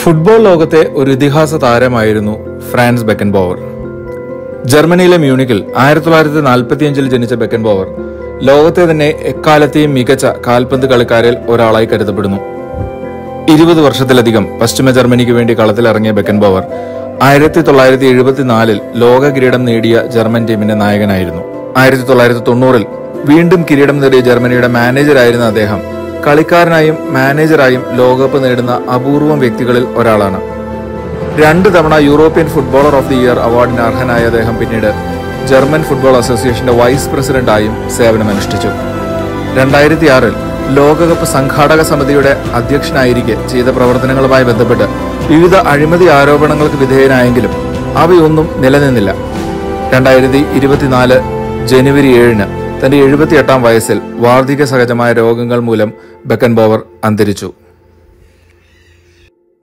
football ലോകത്തെ ഒരു ഇതിഹാസ താരമായിരുന്നു ഫ്രാൻസ് ബെക്കൻ ബോവർ ജർമ്മനിയിലെ മ്യൂണിക്കിൽ ആയിരത്തി തൊള്ളായിരത്തി നാൽപ്പത്തിയഞ്ചിൽ ജനിച്ച ബെക്കൻ ബോവർ ലോകത്തെ തന്നെ എക്കാലത്തെയും മികച്ച കാൽപന്ത് കളിക്കാരിൽ ഒരാളായി കരുതപ്പെടുന്നു ഇരുപത് വർഷത്തിലധികം പശ്ചിമ ജർമ്മനിക്ക് വേണ്ടി കളത്തിലിറങ്ങിയ ബെക്കൻ ബോവർ ആയിരത്തി തൊള്ളായിരത്തി എഴുപത്തിനാലിൽ ലോക കിരീടം നേടിയ ജർമ്മൻ ടീമിന്റെ നായകനായിരുന്നു ആയിരത്തി തൊള്ളായിരത്തി തൊണ്ണൂറിൽ വീണ്ടും കിരീടം നേടിയ ജർമ്മനിയുടെ മാനേജരായിരുന്ന അദ്ദേഹം കളിക്കാരനായും മാനേജറായും ലോകകപ്പ് നേടുന്ന അപൂർവം വ്യക്തികളിൽ ഒരാളാണ് രണ്ട് തവണ European footballer of the year അവാർഡിന് അർഹനായ അദ്ദേഹം പിന്നീട് ജർമ്മൻ ഫുട്ബോൾ അസോസിയേഷന്റെ വൈസ് പ്രസിഡന്റായും സേവനമനുഷ്ഠിച്ചു രണ്ടായിരത്തി ആറിൽ ലോകകപ്പ് സംഘാടക സമിതിയുടെ അധ്യക്ഷനായിരിക്കെ ചെയ്ത പ്രവർത്തനങ്ങളുമായി ബന്ധപ്പെട്ട് വിവിധ അഴിമതി ആരോപണങ്ങൾക്ക് വിധേയനായെങ്കിലും അവയൊന്നും നിലനിന്നില്ല രണ്ടായിരത്തി ഇരുപത്തിനാല് ജനുവരി ഏഴിന് തന്റെ എഴുപത്തിയെട്ടാം വയസ്സിൽ വാർദ്ധക്യ സഹജമായ രോഗങ്ങൾ മൂലം ബെക്കൻ ബോവർ അന്തരിച്ചു